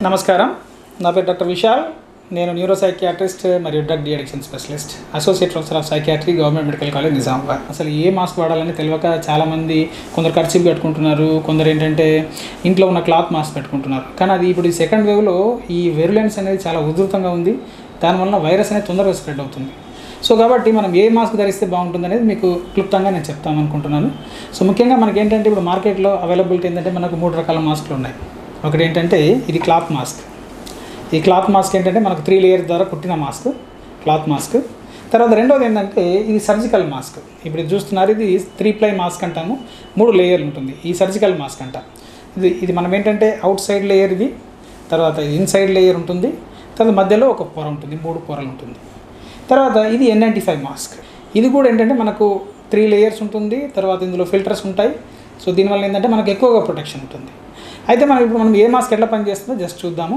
నమస్కారం నా పేరు డాక్టర్ విశాల్ నేను న్యూరో సైకియాట్రిస్ట్ మరియు drug deaddiction specialist associate professor of psychiatry government medical college Nizamabad అసలు ఏ మాస్క్ వాడాలని తెలియక చాలామంది కొందరు ఖర్చు పెట్టుకుంటున్నారు కొందరు ఏంటంటే ఇంట్లో ఉన్న క్లాత్ మాస్క్ పెట్టుకుంటున్నారు కానీ అది ఇప్పుడు ఈ సెకండ్ వేవ్లో ఈ వెరులెన్స్ అనేది చాలా ఉధృతంగా ఉంది దానివల్ల వైరస్ అనేది తొందరగా స్ప్రెడ్ అవుతుంది సో కాబట్టి మనం ఏ మాస్క్ ధరిస్తే బాగుంటుంది అనేది మీకు క్లుప్తంగా నేను చెప్తాను అనుకుంటున్నాను సో ముఖ్యంగా మనకి ఏంటంటే ఇప్పుడు మార్కెట్లో అవైలబిలిటీ ఏంటంటే మనకు మూడు రకాల మాస్క్లు ఉన్నాయి ఒకటి ఏంటంటే ఇది క్లాత్ మాస్క్ ఈ క్లాత్ మాస్క్ ఏంటంటే మనకు త్రీ లేయర్ ద్వారా కుట్టిన మాస్క్ క్లాత్ మాస్క్ తర్వాత రెండోది ఏంటంటే ఇది సర్జికల్ మాస్క్ ఇప్పుడు ఇది చూస్తున్నారు ఇది త్రీ ప్లై మాస్క్ అంటాము మూడు లేయర్లు ఉంటుంది ఈ సర్జికల్ మాస్క్ అంట ఇది ఇది మనం ఏంటంటే అవుట్ సైడ్ లేయర్ ఇది తర్వాత ఇన్సైడ్ లేయర్ ఉంటుంది తర్వాత మధ్యలో ఒక పొర ఉంటుంది మూడు పొరలు ఉంటుంది తర్వాత ఇది ఎన్ నైంటీ ఫైవ్ మాస్క్ ఇది కూడా ఏంటంటే మనకు త్రీ లేయర్స్ ఉంటుంది తర్వాత ఇందులో ఫిల్టర్స్ ఉంటాయి సో దీనివల్ల ఏంటంటే మనకు ఎక్కువగా ప్రొటెక్షన్ ఉంటుంది అయితే మనం ఇప్పుడు మనం ఏ మాస్క్ ఎట్లా పనిచేస్తుందో జస్ట్ చూద్దాము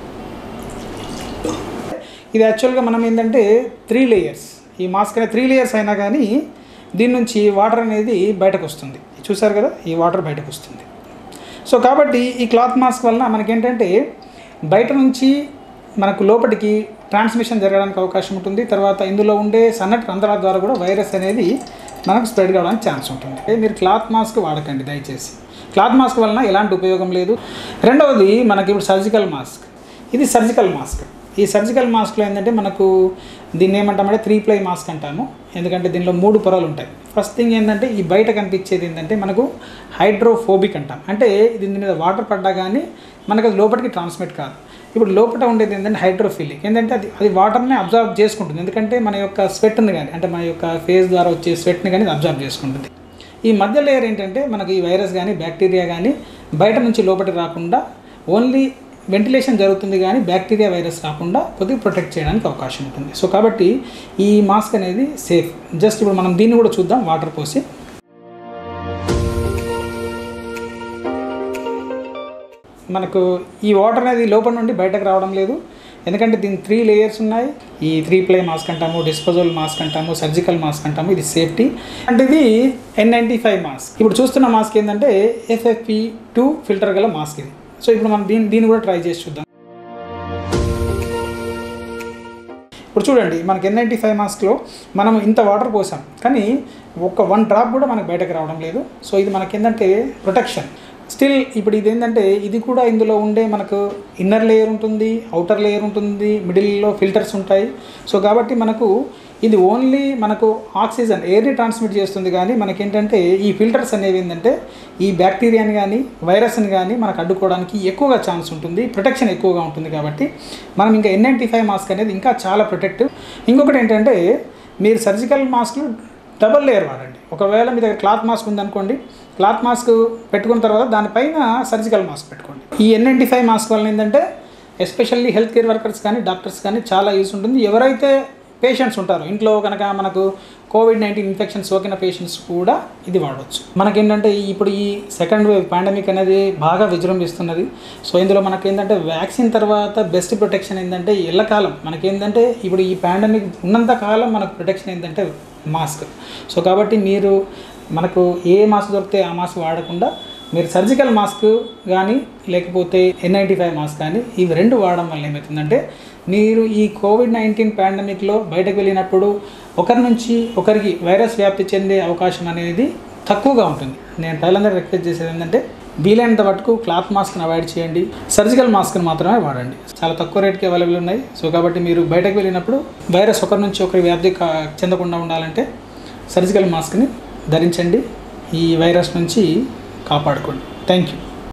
ఇది యాక్చువల్గా మనం ఏంటంటే త్రీ లేయర్స్ ఈ మాస్క్ అనేది త్రీ లేయర్స్ అయినా కానీ దీని నుంచి వాటర్ అనేది బయటకు వస్తుంది చూసారు కదా ఈ వాటర్ బయటకు వస్తుంది సో కాబట్టి ఈ క్లాత్ మాస్క్ వలన మనకేంటంటే బయట నుంచి మనకు లోపలికి ట్రాన్స్మిషన్ జరగడానికి అవకాశం ఉంటుంది తర్వాత ఇందులో ఉండే సన్నటి రంధ్రాల ద్వారా కూడా వైరస్ అనేది మనకు స్ప్రెడ్ కావడానికి ఛాన్స్ ఉంటుంది అంటే మీరు క్లాత్ మాస్క్ వాడకండి దయచేసి క్లాత్ మాస్క్ వలన ఎలాంటి ఉపయోగం లేదు రెండవది మనకి ఇప్పుడు సర్జికల్ మాస్క్ ఇది సర్జికల్ మాస్క్ ఈ సర్జికల్ మాస్క్లో ఏంటంటే మనకు దీన్ని ఏమంటామంటే త్రీ ప్లై మాస్క్ అంటాము ఎందుకంటే దీనిలో మూడు పొరలు ఉంటాయి ఫస్ట్ థింగ్ ఏంటంటే ఈ బయట కనిపించేది ఏంటంటే మనకు హైడ్రోఫోబిక్ అంటాం అంటే దీని మీద వాటర్ పడ్డా కానీ మనకు అది లోపలికి ట్రాన్స్మిట్ కాదు ఇప్పుడు లోపల ఉండేది ఏంటంటే హైడ్రోఫిలిక్ ఏంటంటే అది అది వాటర్ని అబ్జర్వ్ చేసుకుంటుంది ఎందుకంటే మన యొక్క స్వెట్ని కానీ అంటే మన యొక్క ఫేస్ ద్వారా వచ్చే స్వెట్ని కానీ అబ్జర్వ్ చేసుకుంటుంది ఈ మధ్య లేయర్ ఏంటంటే మనకి ఈ వైరస్ కానీ బ్యాక్టీరియా కానీ బయట నుంచి లోపలికి రాకుండా ఓన్లీ వెంటిలేషన్ జరుగుతుంది కానీ బ్యాక్టీరియా వైరస్ రాకుండా కొద్దిగా ప్రొటెక్ట్ చేయడానికి అవకాశం ఉంటుంది సో కాబట్టి ఈ మాస్క్ అనేది సేఫ్ జస్ట్ ఇప్పుడు మనం దీన్ని కూడా చూద్దాం వాటర్ పోసి మనకు ఈ వాటర్ అనేది లోపల నుండి బయటకు రావడం లేదు ఎందుకంటే దీని త్రీ లేయర్స్ ఉన్నాయి ఈ త్రీ ప్లే మాస్క్ అంటాము డిస్పోజల్ మాస్క్ అంటాము సర్జికల్ మాస్క్ అంటాము ఇది సేఫ్టీ అంటే ఇది ఎన్ నైంటీ ఫైవ్ మాస్క్ ఇప్పుడు చూస్తున్న మాస్క్ ఏంటంటే ఎఫ్ఎఫ్పి టూ ఫిల్టర్ గల మాస్క్ ఇది సో ఇప్పుడు మనం దీన్ని దీన్ని కూడా ట్రై చేసి చూద్దాం ఇప్పుడు చూడండి మనకి ఎన్ నైంటీ ఫైవ్ మాస్క్లో మనం ఇంత వాటర్ పోసాం కానీ ఒక్క వన్ డ్రాప్ కూడా మనకు బయటకు రావడం లేదు సో ఇది మనకి ఏంటంటే ప్రొటెక్షన్ స్టిల్ ఇప్పుడు ఇది ఏంటంటే ఇది కూడా ఇందులో ఉండే మనకు ఇన్నర్ లేయర్ ఉంటుంది అవుటర్ లేయర్ ఉంటుంది మిడిల్లో ఫిల్టర్స్ ఉంటాయి సో కాబట్టి మనకు ఇది ఓన్లీ మనకు ఆక్సిజన్ ఎయిర్ని ట్రాన్స్మిట్ చేస్తుంది కానీ మనకేంటంటే ఈ ఫిల్టర్స్ అనేవి ఏంటంటే ఈ బ్యాక్టీరియాని కానీ వైరస్ని కానీ మనకు అడ్డుకోవడానికి ఎక్కువగా ఛాన్స్ ఉంటుంది ప్రొటెక్షన్ ఎక్కువగా ఉంటుంది కాబట్టి మనం ఇంకా ఎన్ నైంటీ ఫైవ్ మాస్క్ అనేది ఇంకా చాలా ప్రొటెక్టివ్ ఇంకొకటి ఏంటంటే మీరు సర్జికల్ మాస్క్లు డబల్ లేయర్ వాడండి ఒకవేళ మీ దగ్గర క్లాత్ మాస్క్ ఉందనుకోండి క్లాత్ మాస్క్ పెట్టుకున్న తర్వాత దానిపైన సర్జికల్ మాస్క్ పెట్టుకోండి ఈ ఎన్ నైంటీ ఫైవ్ మాస్క్ వల్ల ఏంటంటే ఎస్పెషల్లీ హెల్త్ కేర్ వర్కర్స్ కానీ డాక్టర్స్ కానీ చాలా యూస్ ఉంటుంది ఎవరైతే పేషెంట్స్ ఉంటారు ఇంట్లో కనుక మనకు కోవిడ్ నైన్టీన్ ఇన్ఫెక్షన్ సోకిన పేషెంట్స్ కూడా ఇది వాడవచ్చు మనకేంటంటే ఇప్పుడు ఈ సెకండ్ వేవ్ పాండమిక్ అనేది బాగా విజృంభిస్తున్నది సో ఇందులో మనకేంటంటే వ్యాక్సిన్ తర్వాత బెస్ట్ ప్రొటెక్షన్ ఏంటంటే ఎల్లకాలం మనకేంటంటే ఇప్పుడు ఈ పాండమిక్ ఉన్నంత కాలం మనకు ప్రొటెక్షన్ ఏంటంటే మాస్క్ సో కాబట్టి మీరు మనకు ఏ మాస్క్ దొరికితే ఆ మాస్క్ వాడకుండా మీరు సర్జికల్ మాస్క్ కానీ లేకపోతే ఎన్ నైంటీ ఫైవ్ మాస్క్ కానీ ఇవి రెండు వాడడం వల్ల ఏమవుతుందంటే మీరు ఈ కోవిడ్ నైన్టీన్ పాండమిక్లో బయటకు వెళ్ళినప్పుడు ఒకరి నుంచి ఒకరికి వైరస్ వ్యాప్తి చెందే అవకాశం అనేది తక్కువగా ఉంటుంది నేను ప్రజలందరూ రిక్వెస్ట్ చేసేది ఏంటంటే వీలైనంత మటుకు క్లాత్ మాస్క్ని అవాయిడ్ చేయండి సర్జికల్ మాస్క్ని మాత్రమే వాడండి చాలా తక్కువ రేట్కి అవైలబుల్ ఉన్నాయి సో కాబట్టి మీరు బయటకు వెళ్ళినప్పుడు వైరస్ ఒకరి నుంచి ఒకరి వ్యాప్తి కా- చెందకుండా ఉండాలంటే సర్జికల్ మాస్క్ని ధరించండి ఈ వైరస్ నుంచి కాపాడుకోండి థ్యాంక్ యూ